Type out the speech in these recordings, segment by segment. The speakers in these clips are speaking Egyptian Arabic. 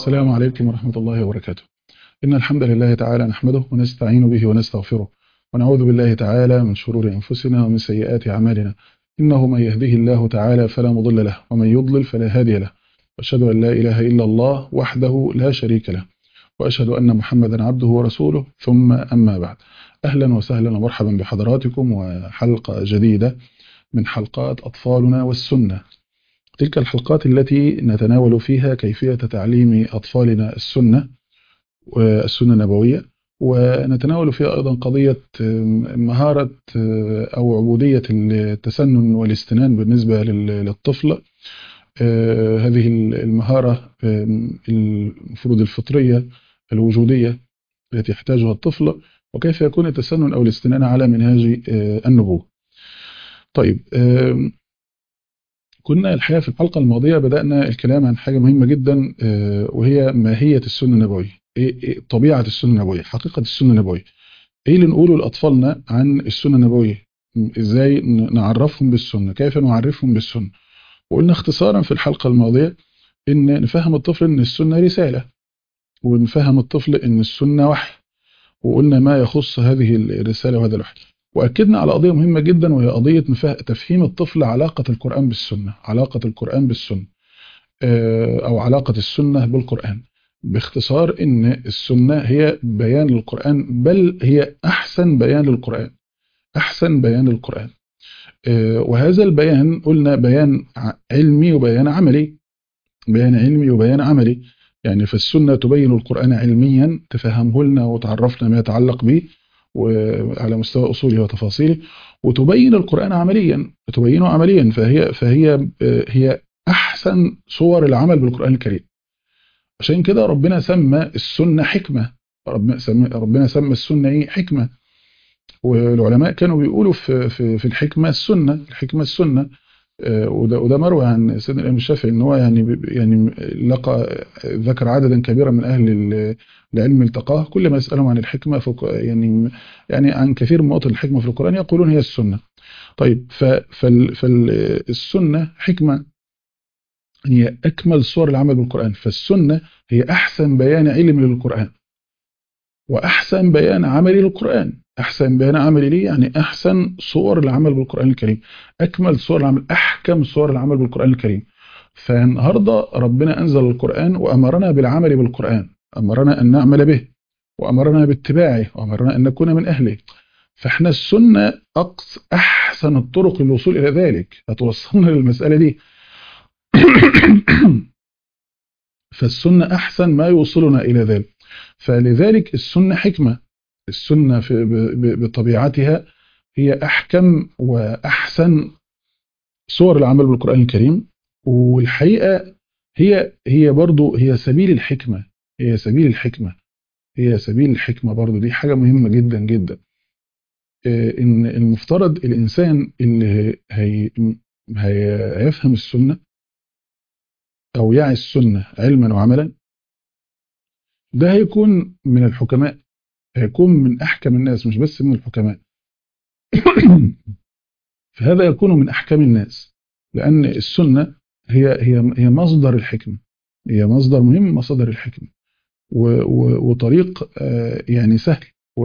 السلام عليكم ورحمة الله وبركاته إن الحمد لله تعالى نحمده ونستعين به ونستغفره ونعوذ بالله تعالى من شرور أنفسنا ومن سيئات أعمالنا إنه من يهده الله تعالى فلا مضل له ومن يضلل فلا هادي له وأشهد أن لا إله إلا الله وحده لا شريك له وأشهد أن محمدا عبده ورسوله ثم أما بعد أهلا وسهلا ومرحبا بحضراتكم وحلقة جديدة من حلقات أطفالنا والسنة تلك الحلقات التي نتناول فيها كيفية تعليم أطفالنا السنة والسنة النبوية ونتناول فيها أيضا قضية مهارة أو عبودية التسنن والاستنان بالنسبة للطفل هذه المهارة المفروض الفطرية الوجودية التي يحتاجها الطفل وكيف يكون التسنن أو الاستنان على منهاج النبوة طيب كنا الحقيقة في الحلقة الماضية بدأنا الكلام عن حاجة مهمة جدا وهي ماهية السنة النبوية إيه طبيعة السنة النبوية حقيقة السنة النبوية ايه اللي نقوله لأطفالنا عن السنة النبوية ازاي نعرفهم بالسنة كيف نعرفهم بالسنة وقلنا اختصارا في الحلقة الماضية ان نفهم الطفل ان السنة رسالة ونفهم الطفل ان السنة وحي وقلنا ما يخص هذه الرسالة وهذا الوحي وأكدنا على قضية مهمة جدا وهي قضية تفهيم الطفل علاقة القرآن بالسنة علاقة القرآن بالسنة أو علاقة السنة بالقرآن باختصار ان السنة هي بيان للقرآن بل هي أحسن بيان للقرآن أحسن بيان للقرآن وهذا البيان قلنا بيان علمي وبيان عملي بيان علمي وبيان عملي يعني فالسنة تبين القرآن علميا تفهمه لنا وتعرفنا ما يتعلق به وعلى مستوى أصوله وتفاصيله وتبين القرآن عمليا تبينه عمليا فهي فهي هي أحسن صور العمل بالقرآن الكريم عشان كده ربنا سمى السنة حكمة ربنا سمى, ربنا سمى السنة ايه حكمة والعلماء كانوا بيقولوا في, في, في الحكمة السنة الحكمة السنة وده, وده مروي عن سيدنا الإمام الشافعي ان هو يعني يعني لقى ذكر عددا كبيرا من أهل العلم التقاه كل ما يسألهم عن الحكمة يعني يعني عن كثير من مواطن الحكمة في القرآن يقولون هي السنة طيب فالسنة حكمة هي أكمل صور العمل بالقرآن فالسنة هي أحسن بيان علم للقرآن وأحسن بيان عملي للقرآن أحسن بيان عملي ليه يعني أحسن صور العمل بالقرآن الكريم أكمل صور العمل أحكم صور العمل بالقرآن الكريم فالنهاردة ربنا أنزل القرآن وأمرنا بالعمل بالقرآن أمرنا أن نعمل به وأمرنا باتباعه وأمرنا أن نكون من أهله فإحنا السنة أقص أحسن الطرق للوصول إلى ذلك هتوصلنا للمسألة دي فالسنة أحسن ما يوصلنا إلى ذلك فلذلك السنة حكمة السنة في بطبيعتها هي أحكم وأحسن صور العمل بالقرآن الكريم والحقيقة هي هي برضو هي سبيل الحكمة هي سبيل الحكمة هي سبيل الحكمة برضو دي حاجة مهمة جدا جدا إن المفترض الإنسان اللي هي هيفهم السنة أو يعي السنة علما وعملا ده هيكون من الحكماء هيكون من أحكم الناس مش بس من الحكماء فهذا يكون من أحكم الناس لأن السنة هي هي هي مصدر الحكمة هي مصدر مهم من مصادر الحكمة وطريق يعني سهل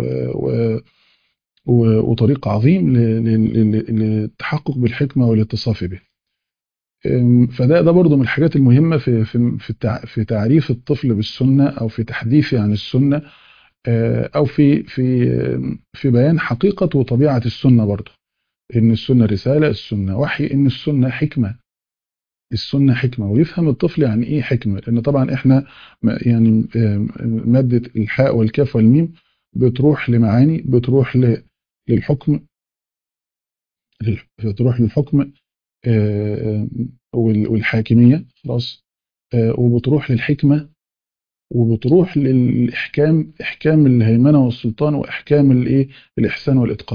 وطريق عظيم للتحقق بالحكمة والاتصاف به فده ده برضه من الحاجات المهمة في في في تعريف الطفل بالسنة أو في تحديثه عن السنة أو في في في بيان حقيقة وطبيعة السنة برضه إن السنة رسالة السنة وحي إن السنة حكمة السنة حكمة ويفهم الطفل يعني إيه حكمة لأن طبعا إحنا يعني مادة الحاء والكاف والميم بتروح لمعاني بتروح للحكم بتروح للحكم والحاكمية خلاص وبتروح للحكمة وبتروح للإحكام إحكام الهيمنة والسلطان وإحكام الإيه الإحسان والإتقان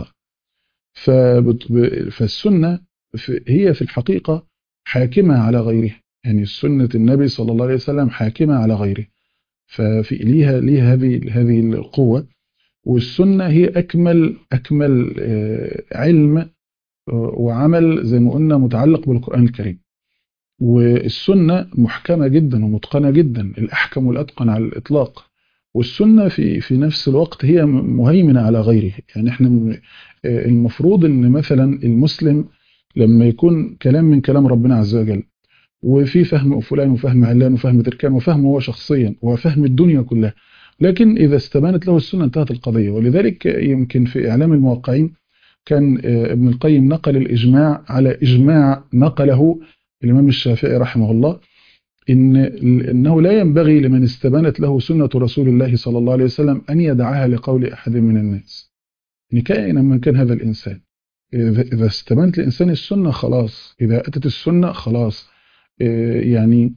فالسنة هي في الحقيقة حاكمة على غيرها يعني سنة النبي صلى الله عليه وسلم حاكمة على غيره ففي ليها ليها هذه هذه القوة والسنة هي أكمل أكمل علم وعمل زي ما قلنا متعلق بالقرآن الكريم والسنة محكمة جدا ومتقنة جدا الأحكم والأتقن على الإطلاق والسنة في في نفس الوقت هي مهيمنة على غيره يعني احنا المفروض ان مثلا المسلم لما يكون كلام من كلام ربنا عز وجل وفي فهم فلان وفهم علان وفهم تركان وفهم هو شخصيا وفهم الدنيا كلها لكن إذا استبانت له السنة انتهت القضية ولذلك يمكن في إعلام الموقعين كان ابن القيم نقل الإجماع على إجماع نقله الإمام الشافعي رحمه الله إن إنه لا ينبغي لمن استبانت له سنة رسول الله صلى الله عليه وسلم أن يدعها لقول أحد من الناس يعني كائنا من كان هذا الإنسان إذا استبانت لإنسان السنة خلاص إذا أتت السنة خلاص يعني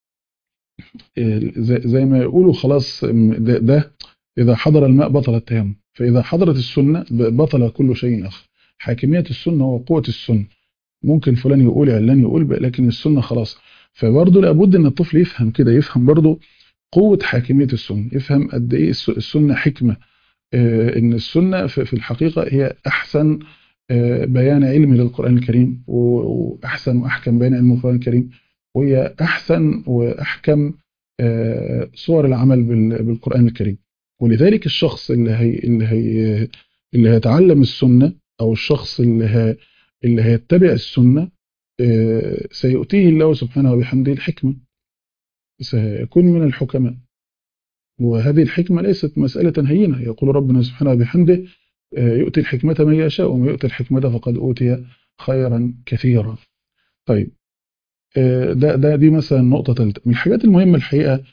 زي ما يقولوا خلاص ده, ده إذا حضر الماء بطل التيمم فإذا حضرت السنة بطل كل شيء آخر حاكمية السنة وقوة السنة ممكن فلان يقول علان يقول لكن السنة خلاص فبرضه لابد ان الطفل يفهم كده يفهم برضه قوة حاكمية السنة يفهم قد ايه السنة حكمة آه ان السنة في الحقيقة هي احسن آه بيان علمي للقرآن الكريم واحسن واحكم بيان علم القرآن الكريم وهي احسن واحكم آه صور العمل بالقرآن الكريم ولذلك الشخص اللي هي اللي هي اللي هيتعلم السنة او الشخص اللي هي اللي هيتبع السنة سيؤتيه الله سبحانه وبحمده الحكمة سيكون من الحكماء وهذه الحكمة ليست مسألة هينة يقول ربنا سبحانه وبحمده يؤتي الحكمة من يشاء ومن يؤتي الحكمة فقد أوتي خيرا كثيرا طيب ده, ده دي مثلا نقطة ثالثة من الحاجات المهمة الحقيقة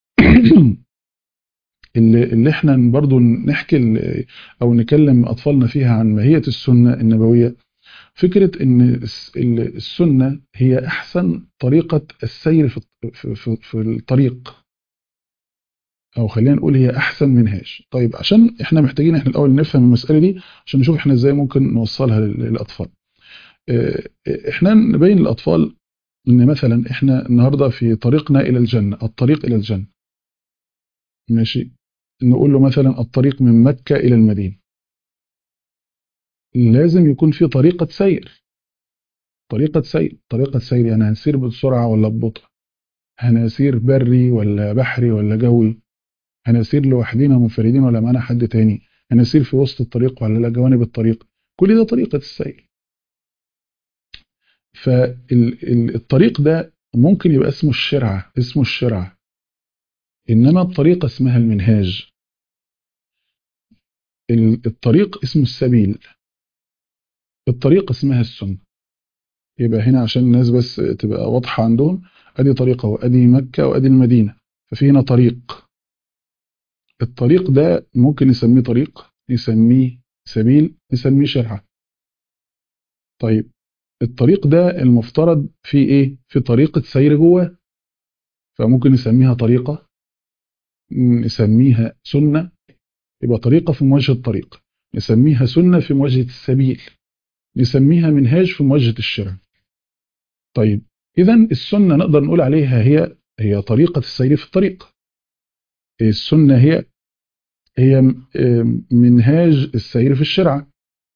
اللي, اللي احنا برضو نحكي أو نكلم أطفالنا فيها عن ماهية السنة النبوية فكرة ان السنة هي احسن طريقة السير في, في, في الطريق او خلينا نقول هي احسن منهاج طيب عشان احنا محتاجين احنا الاول نفهم المسألة دي عشان نشوف احنا ازاي ممكن نوصلها للاطفال احنا نبين للاطفال ان مثلا احنا النهاردة في طريقنا الى الجنة الطريق الى الجنة ماشي نقول له مثلا الطريق من مكة الى المدينة لازم يكون في طريقة سير طريقة سير طريقة سير يعني هنسير بسرعة ولا ببطء هنسير بري ولا بحري ولا جوي هنسير لوحدينا منفردين ولا معانا حد تاني هنسير في وسط الطريق ولا لا جوانب الطريق كل ده طريقة السير فالطريق ده ممكن يبقى اسمه الشرعة اسمه الشرعة إنما الطريقة اسمها المنهاج الطريق اسمه السبيل الطريقة اسمها السنة يبقى هنا عشان الناس بس تبقى واضحة عندهم ادي طريقة وادي مكة وادي المدينة ففي هنا طريق الطريق ده ممكن نسميه طريق نسميه سبيل نسميه شرعة طيب الطريق ده المفترض فيه ايه في طريقة سير جواه فممكن نسميها طريقة نسميها سنة يبقى طريقة في مواجهة الطريق نسميها سنة في مواجهة السبيل نسميها منهاج في مواجهة الشرع طيب إذا السنة نقدر نقول عليها هي هي طريقة السير في الطريق السنة هي هي منهاج السير في الشرع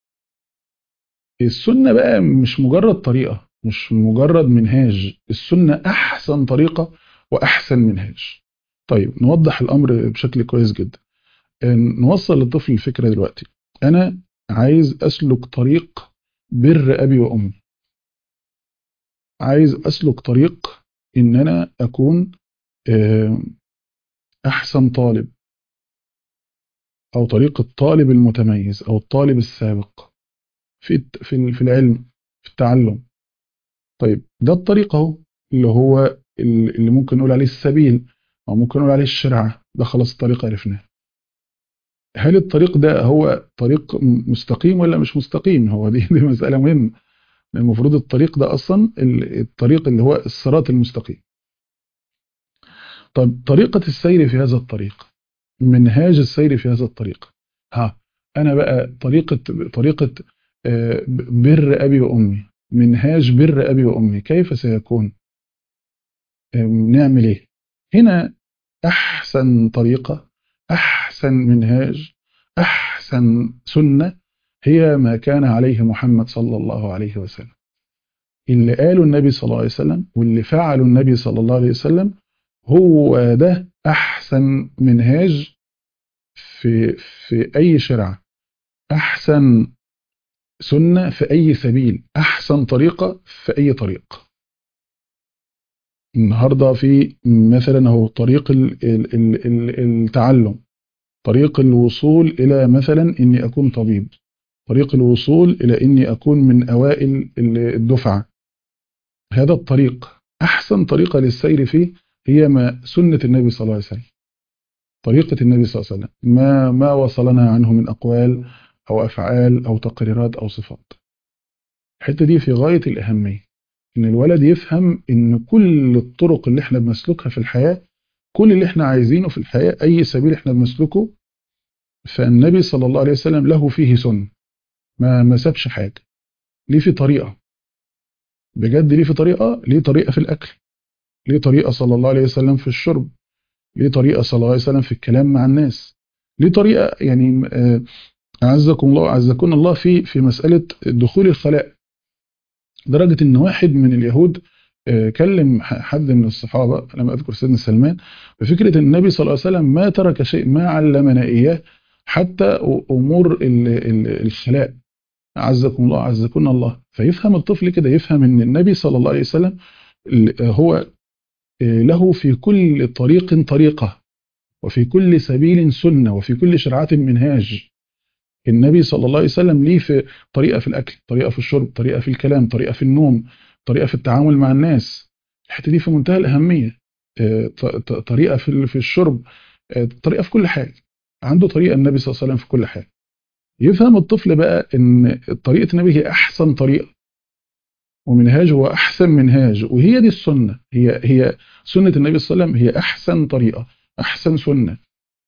السنة بقى مش مجرد طريقة مش مجرد منهاج السنة أحسن طريقة وأحسن منهاج طيب نوضح الأمر بشكل كويس جدا نوصل للطفل الفكرة دلوقتي أنا عايز أسلك طريق بر أبي وأمي عايز أسلك طريق إن أنا أكون أحسن طالب أو طريق الطالب المتميز أو الطالب السابق في في العلم في التعلم طيب ده الطريق اهو اللي هو اللي ممكن نقول عليه السبيل أو ممكن نقول عليه الشرعة ده خلاص الطريق عرفناه هل الطريق ده هو طريق مستقيم ولا مش مستقيم هو دي, دي مسألة مهمة المفروض الطريق ده أصلا الطريق اللي هو الصراط المستقيم طب طريقة السير في هذا الطريق منهاج السير في هذا الطريق ها أنا بقى طريقة طريقة بر أبي وأمي منهاج بر أبي وأمي كيف سيكون نعمل إيه هنا أحسن طريقة أحسن منهاج أحسن سنة هي ما كان عليه محمد صلى الله عليه وسلم اللي قاله النبي صلى الله عليه وسلم واللي فعله النبي صلى الله عليه وسلم هو ده أحسن منهاج في في أي شرع أحسن سنة في أي سبيل أحسن طريقة في أي طريق النهاردة في مثلا هو طريق ال ال ال ال التعلم طريق الوصول إلى مثلا إني أكون طبيب طريق الوصول إلى إني أكون من أوائل الدفعة هذا الطريق أحسن طريقة للسير فيه هي ما سنة النبي صلى الله عليه وسلم طريقة النبي صلى الله عليه وسلم ما ما وصلنا عنه من أقوال أو أفعال أو تقريرات أو صفات الحتة دي في غاية الأهمية إن الولد يفهم إن كل الطرق اللي احنا بنسلكها في الحياة كل اللي احنا عايزينه في الحياة أي سبيل احنا بنسلكه فالنبي صلى الله عليه وسلم له فيه سنة ما ما سابش حاجة ليه في طريقة بجد ليه في طريقة ليه طريقة في الأكل ليه طريقة صلى الله عليه وسلم في الشرب ليه طريقة صلى الله عليه وسلم في الكلام مع الناس ليه طريقة يعني أعزكم الله أعزكم الله في في مسألة دخول الخلاء لدرجة إن واحد من اليهود كلم حد من الصحابة لما أذكر سيدنا سلمان بفكرة النبي صلى الله عليه وسلم ما ترك شيء ما علمنا إياه حتى أمور الخلاء عزكم الله عزكم الله فيفهم الطفل كده يفهم ان النبي صلى الله عليه وسلم هو له في كل طريق طريقة وفي كل سبيل سنة وفي كل شرعة منهاج النبي صلى الله عليه وسلم ليه في طريقة في الأكل طريقة في الشرب طريقة في الكلام طريقة في النوم طريقة في التعامل مع الناس الحتة دي في منتهى الأهمية طريقة في الشرب طريقة في كل حاجة عنده طريقة النبي صلى الله عليه وسلم في كل حاجة يفهم الطفل بقى ان طريقة النبي هي احسن طريقة ومنهاج هو احسن منهاج وهي دي السنة هي هي سنة النبي صلى الله عليه وسلم هي احسن طريقة احسن سنة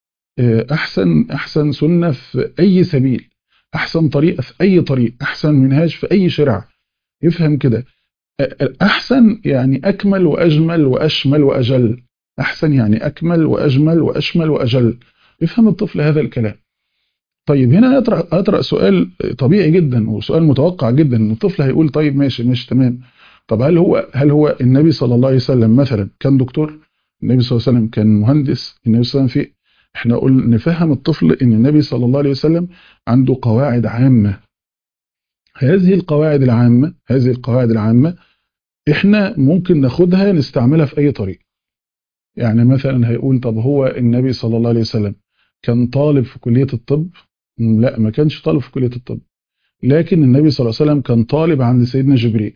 احسن احسن سنة في اي سبيل احسن طريقة في اي طريق احسن منهاج في اي شرع يفهم كده احسن يعني اكمل واجمل واشمل واجل احسن يعني اكمل واجمل واشمل واجل يفهم الطفل هذا الكلام طيب هنا أطرأ, أطرأ سؤال طبيعي جدا وسؤال متوقع جدا ان الطفل هيقول طيب ماشي ماشي تمام طب هل هو هل هو النبي صلى الله عليه وسلم مثلا كان دكتور النبي صلى الله عليه وسلم كان مهندس النبي صلى الله عليه وسلم في احنا قول نفهم الطفل ان النبي صلى الله عليه وسلم عنده قواعد عامة هذه القواعد العامة هذه القواعد العامة احنا ممكن ناخدها نستعملها في اي طريق يعني مثلا هيقول طب هو النبي صلى الله عليه وسلم كان طالب في كلية الطب لا ما كانش طالب في كلية الطب لكن النبي صلى الله عليه وسلم كان طالب عند سيدنا جبريل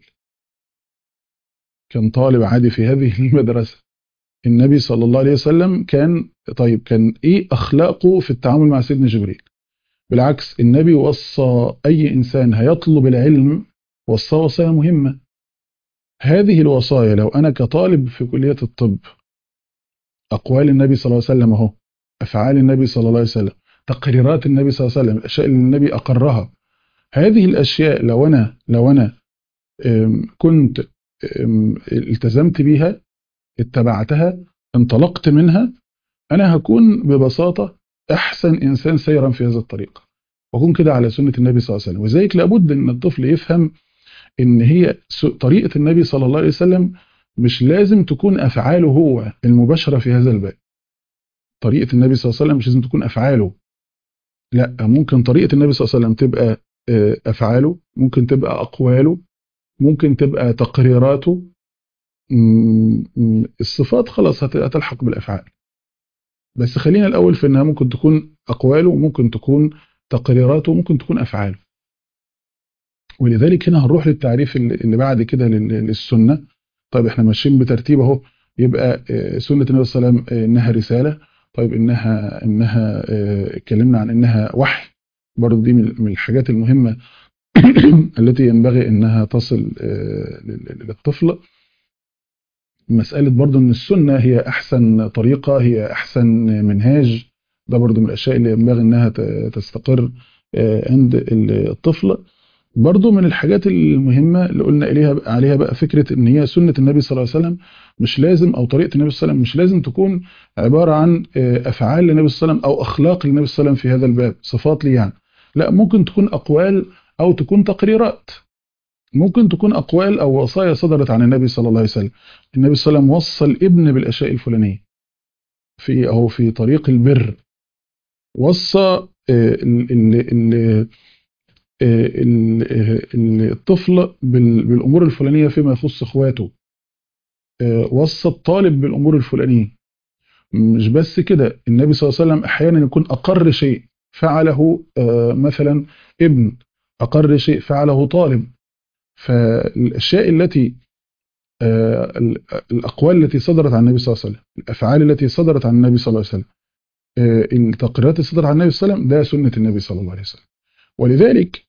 كان طالب عادي في هذه المدرسة النبي صلى الله عليه وسلم كان طيب كان ايه اخلاقه في التعامل مع سيدنا جبريل بالعكس النبي وصى اي انسان هيطلب العلم وصى وصايا مهمة هذه الوصايا لو انا كطالب في كلية الطب اقوال النبي صلى الله عليه وسلم اهو افعال النبي صلى الله عليه وسلم تقريرات النبي صلى الله عليه وسلم الاشياء اللي النبي اقرها هذه الاشياء لو انا لو انا كنت التزمت بيها اتبعتها انطلقت منها انا هكون ببساطة احسن انسان سيرا في هذا الطريق واكون كده على سنة النبي صلى الله عليه وسلم وذلك لابد ان الطفل يفهم ان هي طريقة النبي صلى الله عليه وسلم مش لازم تكون افعاله هو المباشرة في هذا الباب طريقة النبي صلى الله عليه وسلم مش لازم تكون افعاله لا ممكن طريقة النبي صلى الله عليه وسلم تبقى افعاله ممكن تبقى اقواله ممكن تبقى تقريراته الصفات خلاص هتلحق بالافعال بس خلينا الاول في انها ممكن تكون اقواله ممكن تكون تقريراته ممكن تكون افعاله ولذلك هنا هنروح للتعريف اللي بعد كده للسنه طيب احنا ماشيين بترتيب اهو يبقى سنه النبي صلى الله عليه وسلم انها رساله طيب انها انها اتكلمنا عن انها وحي برضه دي من الحاجات المهمه التي ينبغي انها تصل للطفل مسألة برضو ان السنة هي احسن طريقة هي احسن منهاج ده برضو من الاشياء اللي ينبغي انها تستقر عند الطفل برضو من الحاجات المهمة اللي قلنا إليها عليها بقى فكرة ان هي سنة النبي صلى الله عليه وسلم مش لازم او طريقة النبي صلى الله عليه وسلم مش لازم تكون عبارة عن افعال للنبي صلى الله عليه وسلم او اخلاق للنبي صلى الله عليه وسلم في هذا الباب صفات لي يعني لا ممكن تكون اقوال او تكون تقريرات ممكن تكون أقوال أو وصايا صدرت عن النبي صلى الله عليه وسلم النبي صلى الله عليه وسلم وصى الابن بالأشياء الفلانية في أو في طريق البر وصى الطفل بالأمور الفلانية فيما يخص اخواته وصى الطالب بالأمور الفلانية مش بس كده النبي صلى الله عليه وسلم أحيانا يكون أقر شيء فعله مثلا ابن أقر شيء فعله طالب فالأشياء التي الأقوال التي صدرت عن النبي صلى الله عليه وسلم الأفعال التي صدرت عن النبي صلى الله عليه وسلم التقريرات اللي صدرت عن النبي صلى الله عليه وسلم ده سنة النبي صلى الله عليه وسلم ولذلك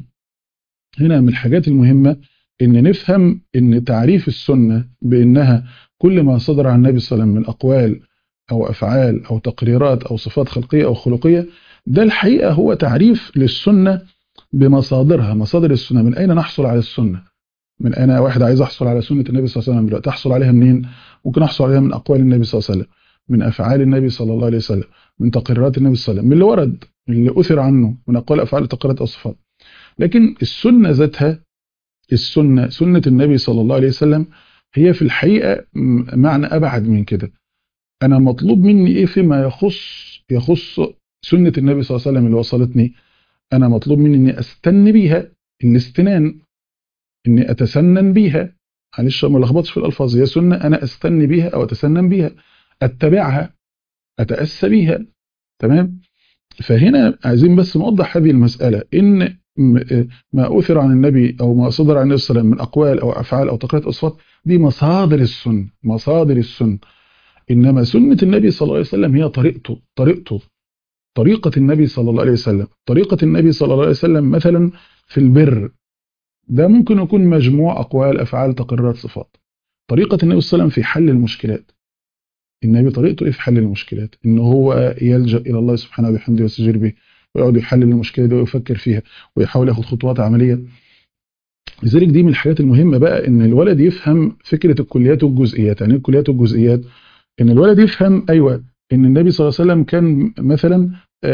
هنا من الحاجات المهمة ان نفهم ان تعريف السنة بانها كل ما صدر عن النبي صلى الله عليه وسلم من اقوال او افعال او تقريرات او صفات خلقية او خلقية ده الحقيقة هو تعريف للسنة بمصادرها مصادر السنة من اين نحصل على السنة من انا واحد عايز احصل على سنة النبي صلى الله عليه وسلم دلوقتي احصل عليها منين ممكن احصل عليها من اقوال النبي صلى الله عليه وسلم من افعال النبي صلى الله عليه وسلم من تقريرات النبي صلى الله عليه وسلم من اللي ورد من اللي اثر عنه من اقوال افعال تقريرات او صفات لكن السنة ذاتها السنة سنة النبي صلى الله عليه وسلم هي في الحقيقة معنى أبعد من كده أنا مطلوب مني إيه فيما يخص يخص سنة النبي صلى الله عليه وسلم اللي وصلتني أنا مطلوب مني إني أستن بيها الاستنان إني أتسنن بيها معلش ما لخبطش في الألفاظ هي سنة أنا أستن بيها أو أتسنن بيها أتبعها أتأسى بيها تمام فهنا عايزين بس نوضح هذه المسألة إن ما أثر عن النبي أو ما صدر عن النبي صلى الله عليه وسلم من أقوال أو أفعال أو تقريرات أو صفات دي مصادر السنة مصادر السنة إنما سنة النبي صلى الله عليه وسلم هي طريقته طريقته طريقة النبي صلى الله عليه وسلم طريقة النبي صلى الله عليه وسلم مثلا في البر ده ممكن يكون مجموع أقوال أفعال تقريرات صفات طريقة النبي صلى الله عليه وسلم في حل المشكلات النبي طريقته إيه في حل المشكلات إن هو يلجأ إلى الله سبحانه وبحمده ويستجير به ويقعد يحلل المشكلة دي ويفكر فيها ويحاول ياخد خطوات عملية لذلك دي من الحاجات المهمة بقى ان الولد يفهم فكرة الكليات والجزئيات يعني الكليات والجزئيات ان الولد يفهم ايوه ان النبي صلى الله عليه وسلم كان مثلا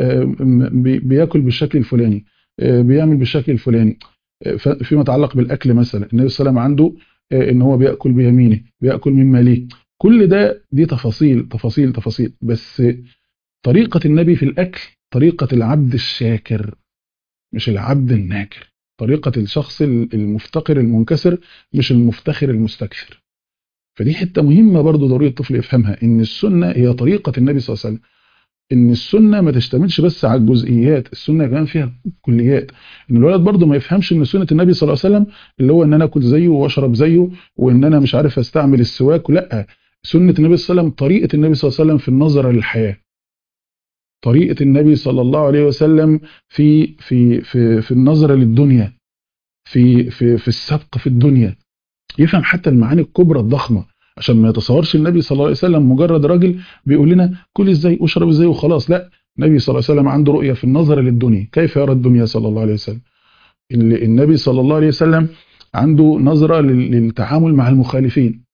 بياكل بالشكل الفلاني بيعمل بالشكل الفلاني فيما يتعلق بالاكل مثلا النبي صلى الله عليه وسلم عنده ان هو بياكل بيمينه بياكل مما ليه كل ده دي تفاصيل تفاصيل تفاصيل بس طريقة النبي في الاكل طريقة العبد الشاكر مش العبد الناكر طريقة الشخص المفتقر المنكسر مش المفتخر المستكثر فدي حتة مهمة برضو ضروري الطفل يفهمها ان السنة هي طريقة النبي صلى الله عليه وسلم ان السنة ما تشتملش بس على الجزئيات السنة كمان فيها كليات ان الولد برضو ما يفهمش ان سنة النبي صلى الله عليه وسلم اللي هو ان انا اكل زيه واشرب زيه وان انا مش عارف استعمل السواك لا سنة النبي صلى الله عليه وسلم طريقة النبي صلى الله عليه وسلم في النظر للحياة طريقة النبي صلى الله عليه وسلم في في في في النظرة للدنيا في في في السبق في الدنيا يفهم حتى المعاني الكبرى الضخمة عشان ما يتصورش النبي صلى الله عليه وسلم مجرد راجل بيقول لنا كل ازاي واشرب ازاي وخلاص لا النبي صلى الله عليه وسلم عنده رؤية في النظر للدنيا كيف يرى الدنيا صلى الله عليه وسلم النبي صلى الله عليه وسلم عنده نظرة للتعامل مع المخالفين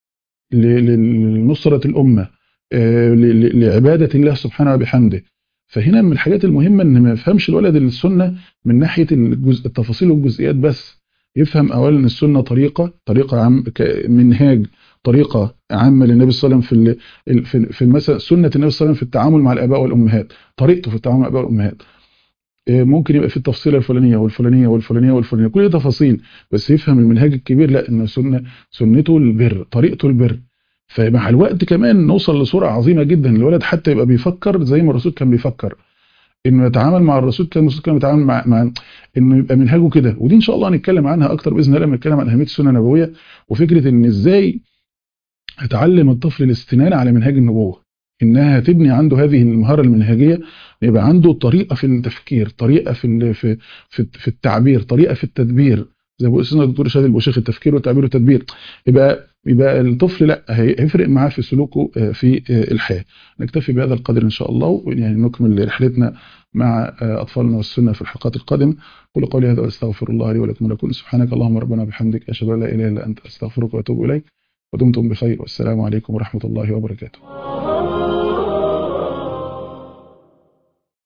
لنصرة الأمة لعبادة الله سبحانه وبحمده فهنا من الحاجات المهمة ان ما يفهمش الولد السنة من ناحية الجزء التفاصيل والجزئيات بس يفهم اولا ان السنة طريقة طريقة عم منهاج طريقة عامة للنبي صلى الله عليه وسلم في في في مثلا سنة النبي صلى الله عليه وسلم في التعامل مع الاباء والامهات طريقته في التعامل مع الاباء والامهات ممكن يبقى في التفصيله الفلانيه والفلانيه والفلانيه والفلانيه كل دي تفاصيل بس يفهم المنهاج الكبير لا ان سنه سنته البر طريقته البر فمع الوقت كمان نوصل لصورة عظيمة جدا الولد حتى يبقى بيفكر زي ما الرسول كان بيفكر انه يتعامل مع الرسول كان الرسول كان بيتعامل مع, مع انه يبقى منهجه كده ودي ان شاء الله هنتكلم عنها اكتر باذن الله لما نتكلم عن اهميه السنه النبويه وفكره ان ازاي اتعلم الطفل الاستنانه على منهاج النبوه انها تبني عنده هذه المهاره المنهجيه يبقى عنده طريقه في التفكير طريقه في في في, في التعبير طريقه في التدبير زي ما استاذنا الدكتور شادي البوشيخ التفكير والتعبير والتدبير يبقى يبقى الطفل لا هيفرق معاه في سلوكه في الحياه نكتفي بهذا القدر ان شاء الله يعني نكمل رحلتنا مع اطفالنا والسنه في الحلقات القادمه قولوا قولي هذا واستغفر الله لي ولكم ولكم سبحانك اللهم ربنا وبحمدك اشهد ان لا اله الا انت استغفرك واتوب اليك ودمتم بخير والسلام عليكم ورحمه الله وبركاته